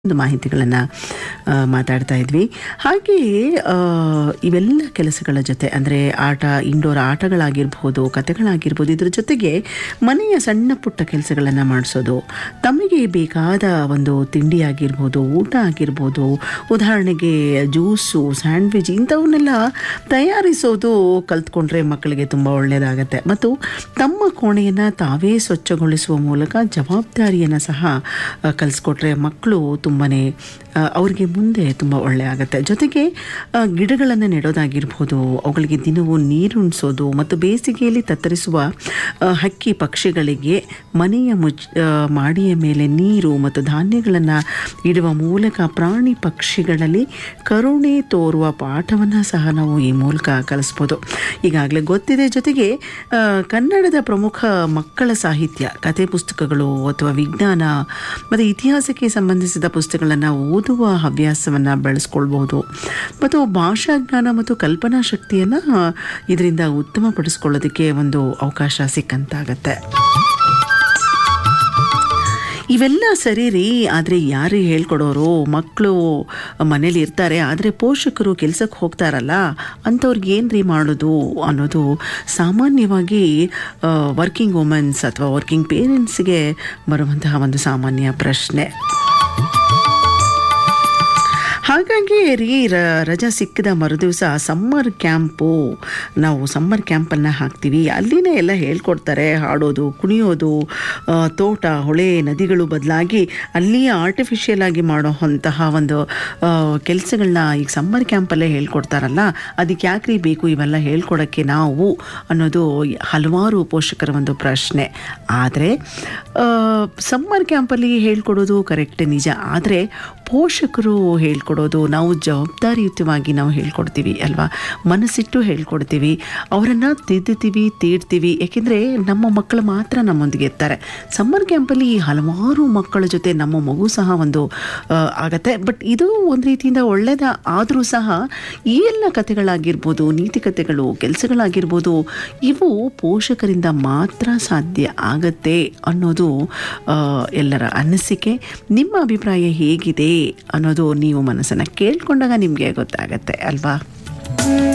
ಒಂದು ಮಾಹಿತಿಗಳನ್ನು ಮಾತಾಡ್ತಾ ಇದ್ವಿ ಹಾಗೆಯೇ ಆ, ಇವೆಲ್ಲ ಕೆಲಸಗಳ ಜೊತೆ ಅಂದರೆ ಆಟ ಇಂಡೋರ್ ಆಟಗಳಾಗಿರ್ಬೋದು ಕತೆಗಳಾಗಿರ್ಬೋದು ಇದ್ರ ಜೊತೆಗೆ ಮನೆಯ ಸಣ್ಣ ಪುಟ್ಟ ಕೆಲಸಗಳನ್ನು ಮಾಡಿಸೋದು ತಮಗೆ ಬೇಕಾದ ಒಂದು ತಿಂಡಿ ಆಗಿರ್ಬೋದು ಊಟ ಆಗಿರ್ಬೋದು ಉದಾಹರಣೆಗೆ ಜ್ಯೂಸು ಸ್ಯಾಂಡ್ವಿಚ್ ಇಂಥವನ್ನೆಲ್ಲ ತಯಾರಿಸೋದು ಕಲ್ತ್ಕೊಂಡ್ರೆ ಮಕ್ಕಳಿಗೆ ತುಂಬ ಒಳ್ಳೆಯದಾಗತ್ತೆ ಮತ್ತು ತಮ್ಮ ಕೋಣೆಯನ್ನು ತಾವೇ ಸ್ವಚ್ಛಗೊಳಿಸುವ ಮೂಲಕ ಜವಾಬ್ದಾರಿಯನ್ನು ಸಹ ಆ, ಕಲಿಸ್ಕೊಟ್ರೆ ಮಕ್ಕಳು ತುಂಬಾ ಅವ್ರಿಗೆ ಮುಂದೆ ತುಂಬ ಒಳ್ಳೆ ಆಗುತ್ತೆ ಜೊತೆಗೆ ಗಿಡಗಳನ್ನು ನೆಡೋದಾಗಿರ್ಬೋದು ಅವುಗಳಿಗೆ ದಿನವೂ ನೀರುಣಿಸೋದು ಮತ್ತು ಬೇಸಿಗೆಯಲ್ಲಿ ತತ್ತರಿಸುವ ಆ, ಹಕ್ಕಿ ಪಕ್ಷಿಗಳಿಗೆ ಮನೆಯ ಮುಜ್ ಆ, ಮಾಡಿಯ ಮೇಲೆ ನೀರು ಮತ್ತು ಧಾನ್ಯಗಳನ್ನು ಇಡುವ ಮೂಲಕ ಪ್ರಾಣಿ ಪಕ್ಷಿಗಳಲ್ಲಿ ಕರುಣೆ ತೋರುವ ಪಾಠವನ್ನು ಸಹ ನಾವು ಈ ಮೂಲಕ ಕಲಿಸ್ಬೋದು ಈಗಾಗಲೇ ಗೊತ್ತಿದೆ ಜೊತೆಗೆ ಆ, ಕನ್ನಡದ ಪ್ರಮುಖ ಮಕ್ಕಳ ಸಾಹಿತ್ಯ ಕತೆ ಪುಸ್ತಕಗಳು ಅಥವಾ ವಿಜ್ಞಾನ ಮತ್ತು ಇತಿಹಾಸಕ್ಕೆ ಸಂಬಂಧಿಸಿದ ಪುಸ್ತಕಗಳನ್ನು ಓದುವ ಹವ್ಯಾಸವನ್ನು ಬೆಳೆಸ್ಕೊಳ್ಬೋದು ಮತ್ತು ಭಾಷಾ ಜ್ಞಾನ ಮತ್ತು ಕಲ್ಪನಾ ಶಕ್ತಿಯನ್ನು ಇದರಿಂದ ಉತ್ತಮಪಡಿಸ್ಕೊಳ್ಳೋದಕ್ಕೆ ಒಂದು ಅವಕಾಶ ಸಿಕ್ಕಂತಾಗತ್ತೆ ಇವೆಲ್ಲ ಸರಿ ರೀ ಆದರೆ ಯಾರು ಹೇಳ್ಕೊಡೋರು ಮಕ್ಕಳು ಮನೇಲಿ ಇರ್ತಾರೆ ಆದರೆ ಪೋಷಕರು ಕೆಲಸಕ್ಕೆ ಹೋಗ್ತಾರಲ್ಲ ಅಂಥವ್ರಿಗೆ ಏನು ರೀ ಮಾಡೋದು ಅನ್ನೋದು ಸಾಮಾನ್ಯವಾಗಿ ವರ್ಕಿಂಗ್ ವುಮೆನ್ಸ್ ಅಥವಾ ವರ್ಕಿಂಗ್ ಪೇರೆಂಟ್ಸ್ಗೆ ಬರುವಂತಹ ಒಂದು ಸಾಮಾನ್ಯ ಪ್ರಶ್ನೆ ಹಾಗಾಗಿ ರೀ ರ- ರಜಾ ಸಿಕ್ಕಿದ ಮರುದಿವಸ ಸಮ್ಮರ್ ಕ್ಯಾಂಪು ನಾವು ಸಮ್ಮರ್ ಕ್ಯಾಂಪನ್ನು ಹಾಕ್ತೀವಿ ಅಲ್ಲಿನೇ ಎಲ್ಲ ಹೇಳ್ಕೊಡ್ತಾರೆ ಹಾಡೋದು ಕುಣಿಯೋದು ಆ, ತೋಟ ಹೊಳೆ ನದಿಗಳು ಬದಲಾಗಿ ಅಲ್ಲಿಯೇ ಆರ್ಟಿಫಿಷಿಯಲ್ ಆಗಿ ಮಾಡೋ ಅಂತಹ ಒಂದು ಕೆಲಸಗಳನ್ನ ಈಗ ಸಮ್ಮರ್ ಕ್ಯಾಂಪಲ್ಲೇ ಹೇಳ್ಕೊಡ್ತಾರಲ್ಲ ಅದಕ್ಕೆ ಯಾಕ್ರಿ ಬೇಕು ಇವೆಲ್ಲ ಹೇಳ್ಕೊಡೋಕ್ಕೆ ನಾವು ಅನ್ನೋದು ಹಲವಾರು ಪೋಷಕರ ಒಂದು ಪ್ರಶ್ನೆ ಆದರೆ ಸಮ್ಮರ್ ಕ್ಯಾಂಪಲ್ಲಿ ಹೇಳ್ಕೊಡೋದು ಕರೆಕ್ಟ್ ನಿಜ ಆದರೆ ಪೋಷಕರು ಹೇಳ್ಕೊಡೋದು ನಾವು ಜವಾಬ್ದಾರಿಯುತವಾಗಿ ನಾವು ಹೇಳ್ಕೊಡ್ತೀವಿ ಅಲ್ವಾ ಮನಸ್ಸಿಟ್ಟು ಹೇಳ್ಕೊಡ್ತೀವಿ ಅವರನ್ನು ತಿದ್ದುತ್ತೀವಿ ತೀಡ್ತೀವಿ ಯಾಕೆಂದರೆ ನಮ್ಮ ಮಕ್ಕಳು ಮಾತ್ರ ನಮ್ಮೊಂದಿಗೆ ಇರ್ತಾರೆ ಸಮ್ಮರ್ ಕ್ಯಾಂಪಲ್ಲಿ ಹಲವಾರು ಮಕ್ಕಳ ಜೊತೆ ನಮ್ಮ ಮಗು ಸಹ ಒಂದು ಆ, ಆಗತ್ತೆ ಬಟ್ ಇದು ಒಂದು ರೀತಿಯಿಂದ ಒಳ್ಳೆಯದ ಆದರೂ ಸಹ ಈ ಎಲ್ಲ ಕಥೆಗಳಾಗಿರ್ಬೋದು ನೀತಿ ಕಥೆಗಳು ಕೆಲಸಗಳಾಗಿರ್ಬೋದು ಇವು ಪೋಷಕರಿಂದ ಮಾತ್ರ ಸಾಧ್ಯ ಆಗತ್ತೆ ಅನ್ನೋದು ಆ, ಎಲ್ಲರ ಅನಿಸಿಕೆ ನಿಮ್ಮ ಅಭಿಪ್ರಾಯ ಹೇಗಿದೆ ಅನ್ನೋದು ನೀವು ಮನಸ್ಸನ್ನು ಕೇಳ್ಕೊಂಡಾಗ ನಿಮಗೆ ಗೊತ್ತಾಗತ್ತೆ ಅಲ್ವಾ